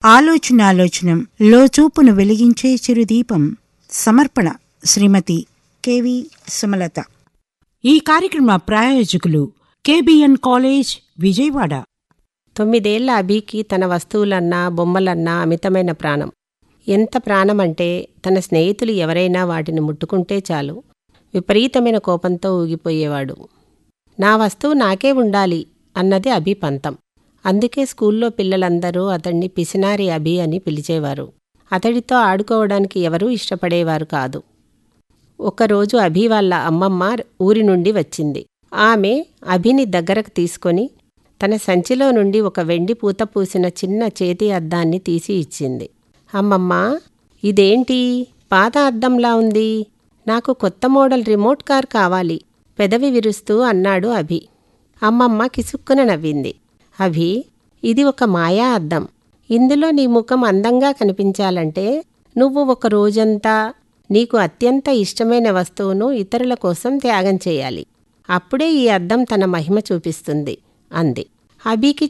ఆలోచనాలోచనం లోచూపును వెలిగించే చిరుదీపం సమర్పణ శ్రీమతి కెవి సుమలత ఈ కార్యక్రమ ప్రాయోజకులు కేబిఎన్ కాలేజ్ విజయవాడ తొమ్మిదేళ్ల అభికి తన వస్తువులన్నా బొమ్మలన్నా అమితమైన ప్రాణం ఎంత ప్రాణమంటే తన స్నేహితులు ఎవరైనా వాటిని ముట్టుకుంటే చాలు విపరీతమైన కోపంతో ఊగిపోయేవాడు నా వస్తువు నాకే ఉండాలి అన్నది అభి పంతం అందుకే స్కూల్లో పిల్లలందరూ అతన్ని పిసినారి అభి అని పిలిచేవారు అతడితో ఆడుకోవడానికి ఎవరూ ఇష్టపడేవారు కాదు ఒకరోజు అభి వాళ్ళ అమ్మమ్మ ఊరి నుండి వచ్చింది ఆమె అభిని దగ్గరకు తీసుకొని తన సంచిలో నుండి ఒక వెండి పూత పూసిన చిన్న చేతి అద్దాన్ని తీసి ఇచ్చింది అమ్మమ్మ ఇదేంటి పాత అద్దంలా ఉంది నాకు కొత్త మోడల్ రిమోట్ కార్ కావాలి పెదవి విరుస్తూ అన్నాడు అభి అమ్మమ్మ కిసుక్కున నవ్వింది అభి ఇది ఒక మాయా అద్దం ఇందులో నీ ముఖం అందంగా కనిపించాలంటే నువ్వు ఒక రోజంతా నీకు అత్యంత ఇష్టమైన వస్తువును ఇతరుల కోసం త్యాగం చేయాలి అప్పుడే ఈ అద్దం తన మహిమ చూపిస్తుంది అంది అభికి